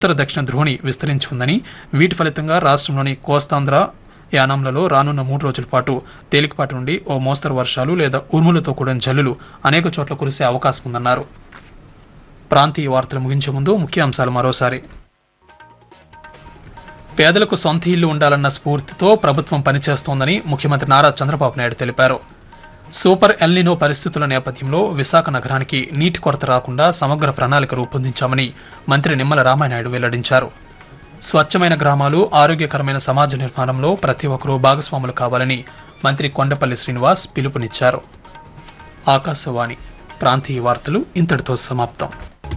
ఉత్తర దక్షిణ ద్రోణి విస్తరించి ఉందని వీటి ఫలితంగా రాష్ట్రంలోని కోస్తాంధ్ర యానాంలలో రానున్న మూడు రోజుల పాటు తేలికపాటి నుండి ఓ మోస్తరు వర్షాలు లేదా ఉరుములతో కూడిన జల్లులు అనేక చోట్ల కురిసే అవకాశం ఉందన్నారు ప్రాంతీయ వార్తలు ముగించే ముందు ముఖ్యాంశాలు మరోసారి పేదలకు సొంత ఇల్లు ఉండాలన్న స్ఫూర్తితో ప్రభుత్వం పనిచేస్తోందని ముఖ్యమంత్రి నారా చంద్రబాబు నాయుడు తెలిపారు సూపర్ ఎల్నినో పరిస్థితుల నేపథ్యంలో విశాఖ నగరానికి నీటి కొరత రాకుండా సమగ్ర ప్రణాళిక రూపొందించామని మంత్రి నిమ్మల రామానాయుడు వెల్లడించారు స్వచ్ఛమైన గ్రామాలు ఆరోగ్యకరమైన సమాజ నిర్మాణంలో ప్రతి ఒక్కరూ భాగస్వాములు కావాలని మంత్రి కొండపల్లి శ్రీనివాస్ పిలుపునిచ్చారు ఆకాశవాణి ప్రాంతీయ వార్తలు ఇంతటితో సమాప్తం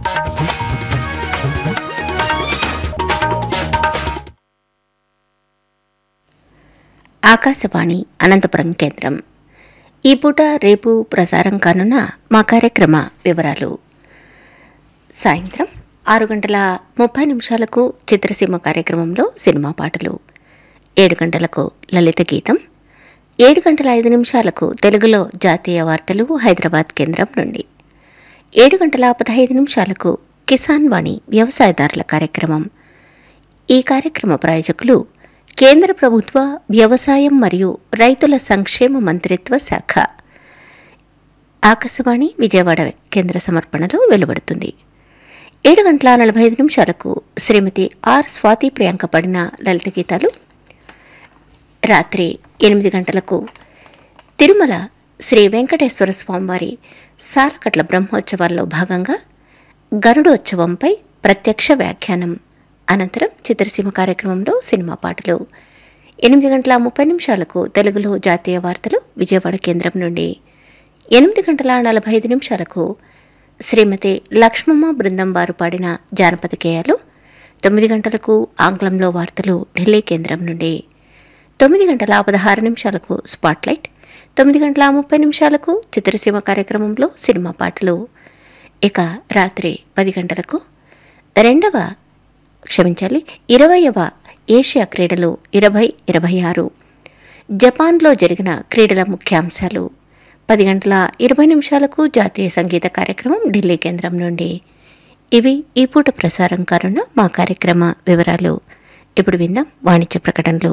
ఆకాశవాణి అనంతపురం కేంద్రం ఈ పూట రేపు ప్రసారం కానున్న మా కార్యక్రమ వివరాలు సాయంత్రం ఆరు గంటల ముప్పై నిమిషాలకు చిత్రసీమ కార్యక్రమంలో సినిమా పాటలు ఏడు గంటలకు లలిత గీతం ఏడు గంటల ఐదు నిమిషాలకు తెలుగులో జాతీయ వార్తలు హైదరాబాద్ కేంద్రం నుండి ఏడు గంటల పదహైదు నిమిషాలకు కిసాన్ వాణి వ్యవసాయదారుల కార్యక్రమం ఈ కార్యక్రమ ప్రాయోజకులు కేంద్ర ప్రభుత్వ వ్యవసాయం మరియు రైతుల సంక్షేమ మంత్రిత్వ శాఖ ఆకాశవాణి విజయవాడ కేంద్ర సమర్పణలో వెలువడుతుంది ఏడు గంటల నలభై ఐదు నిమిషాలకు శ్రీమతి ఆర్ స్వాతి ప్రియాంక పడిన లలిత గీతాలు రాత్రి ఎనిమిది గంటలకు తిరుమల శ్రీ వెంకటేశ్వర స్వామివారి సాలకట్ల బ్రహ్మోత్సవాల్లో భాగంగా గరుడోత్సవంపై ప్రత్యక్ష వ్యాఖ్యానం అనంతరం చిత్రసీమ కార్యక్రమంలో సినిమా పాటలు ఎనిమిది గంటల ముప్పై నిమిషాలకు తెలుగులో జాతీయ వార్తలు విజయవాడ కేంద్రం నుండి ఎనిమిది గంటల నలభై ఐదు నిమిషాలకు శ్రీమతి లక్ష్మమ్మ బృందం వారు పాడిన జానపద గేయాలు తొమ్మిది గంటలకు ఆంగ్లంలో వార్తలు ఢిల్లీ కేంద్రం నుండి తొమ్మిది గంటల పదహారు నిమిషాలకు స్పాట్లైట్ తొమ్మిది గంటల ముప్పై నిమిషాలకు చిత్రసీమ కార్యక్రమంలో సినిమా పాటలు ఇక రాత్రి పది గంటలకు రెండవ క్షమించాలి ఇరవయవ ఏషియా క్రీడలు ఇరవై ఇరవై ఆరు జపాన్లో జరిగిన క్రీడల ముఖ్యాంశాలు పది గంటల ఇరవై నిమిషాలకు జాతీయ సంగీత కార్యక్రమం ఢిల్లీ కేంద్రం నుండి ఇవి ఈ పూట ప్రసారం కానున్న మా కార్యక్రమ వివరాలు ఇప్పుడు విందాం వాణిజ్య ప్రకటనలు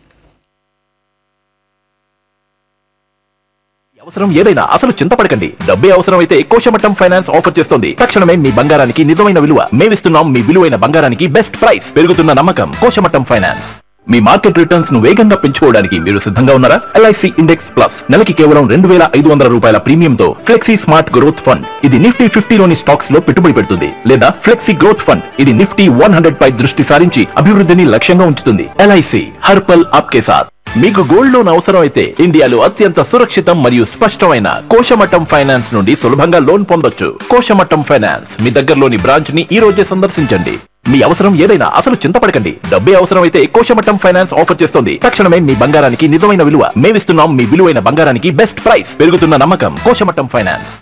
అవసరం ఏదైనా అసలు చింతపడకండి డబ్బే అవసరం అయితే కోశమట్టం ఫైనాన్స్ ఆఫర్ చేస్తోంది తక్షణమే మీ బంగారానికి నిజమైన విలువ మేమిస్తున్నాం మీ విలువైన బంగారానికి బెస్ట్ ప్రైస్ పెరుగుతున్న నమ్మకం కోశమట్టం ఫైనాన్స్ మీ మార్కెట్ రిటర్న్స్ ను వేగంగా పెంచుకోవడానికి మీరు సిద్ధంగా ఉన్నారా ఎల్ఐసి ఇండెక్స్ ప్లస్ నెలకి కేవలం రెండు వేల ఐదు వందల రూపాయల ప్రీమియంతో ఫ్లెక్సీ స్మార్ట్ గ్రోత్ ఫండ్ ఇది నిఫ్టీ ఫిఫ్టీలోని స్టాక్స్ లో పెట్టుబడి పెడుతుంది లేదా ఫ్లెక్సీ గ్రోత్ ఫండ్ ఇది నిఫ్టీ వన్ హండ్రెడ్ పై దృష్టి సారించి అభివృద్ధిని లక్ష్యంగా ఉంచుతుంది ఎల్ఐసి హర్పల్ ఆప్కే సాత్ మీకు గోల్డ్ లోన్ అవసరం అయితే ఇండియాలో అత్యంత సురక్షితం మరియు స్పష్టమైన కోశమట్టం ఫైనాన్స్ నుండి సులభంగా లోన్ పొందొచ్చు కోశమట్టం ఫైనాన్స్ మీ దగ్గరలోని బ్రాంచ్ ని ఈ రోజే సందర్శించండి మీ అవసరం ఏదైనా అసలు చింతపడకండి డబ్బే అవసరం అయితే కోశమట్టం ఫైనాన్స్ ఆఫర్ చేస్తోంది తక్షణమే మీ బంగారానికి నిజమైన విలువ మేమిస్తున్నాం మీ విలువైన బంగారానికి బెస్ట్ ప్రైస్ పెరుగుతున్న నమ్మకం కోశమట్టం ఫైనాన్స్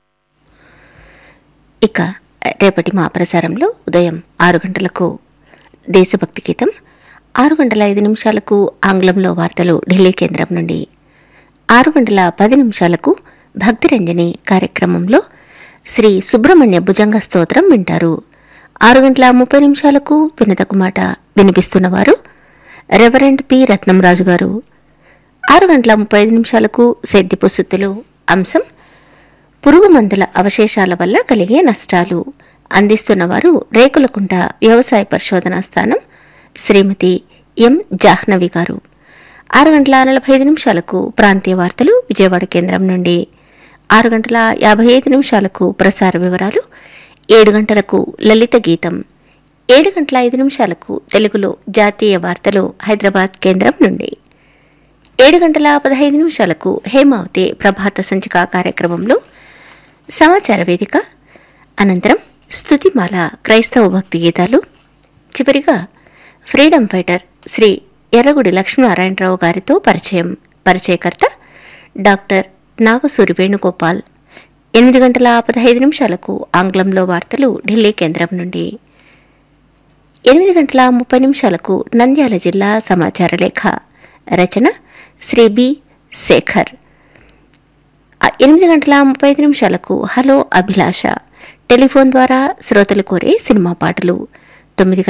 ఇక రేపటి మా ప్రసారంలో ఉదయం ఆరు గంటలకు దేశభక్తి గీతం ఆరు గంటల ఐదు నిమిషాలకు ఆంగ్లంలో వార్తలు ఢిల్లీ కేంద్రం నుండి ఆరు గంటల పది నిమిషాలకు భక్తిరంజని కార్యక్రమంలో శ్రీ సుబ్రహ్మణ్య భుజంగ స్తోత్రం వింటారు ఆరు గంటల ముప్పై నిమిషాలకు వినతకు మాట వినిపిస్తున్నవారు రెవరెండ్ పి రత్నంరాజు గారు ఆరు గంటల ముప్పై ఐదు నిమిషాలకు సేద్యపు సుత్తులు అంశం పురుగు మందుల అవశేషాల వల్ల కలిగే నష్టాలు అందిస్తున్నవారు రేకులకుంట వ్యవసాయ పరిశోధనా స్థానం శ్రీమతి ఎం జాహ్నవి గారు ఆరు గంటల నలభై ఐదు నిమిషాలకు ప్రాంతీయ వార్తలు విజయవాడ కేంద్రం నుండి ఆరు గంటల యాభై ఐదు నిమిషాలకు ప్రసార వివరాలు ఏడు గంటలకు లలిత గీతం ఏడు గంటల ఐదు నిమిషాలకు తెలుగులో జాతీయ వార్తలు హైదరాబాద్ కేంద్రం నుండి ఏడు గంటల పదహైదు నిమిషాలకు హేమావతి ప్రభాత సంచిక కార్యక్రమంలో సమాచార వేదిక అనంతరం స్తుతిమాల క్రైస్తవ భక్తి గీతాలు చివరిగా ఫ్రీడమ్ ఫైటర్ శ్రీ ఎర్రగుడి లక్ష్మీనారాయణరావు గారితో పరిచయం పరిచయకర్త డాక్టర్ నాగసూరి వేణుగోపాల్ ఎనిమిది గంటల పదహైదు నిమిషాలకు ఆంగ్లంలో వార్తలు ఢిల్లీ కేంద్రం నుండి ఎనిమిది గంటల ముప్పై నిమిషాలకు నంద్యాల జిల్లా సమాచార లేఖ రచన శ్రీ బి శేఖర్ ఆ ఎనిమిది గంటల ముప్పై ఐదు నిమిషాలకు హలో అభిలాష టెలిఫోన్ ద్వారా శ్రోతలు కోరే సినిమా పాటలు తొమ్మిది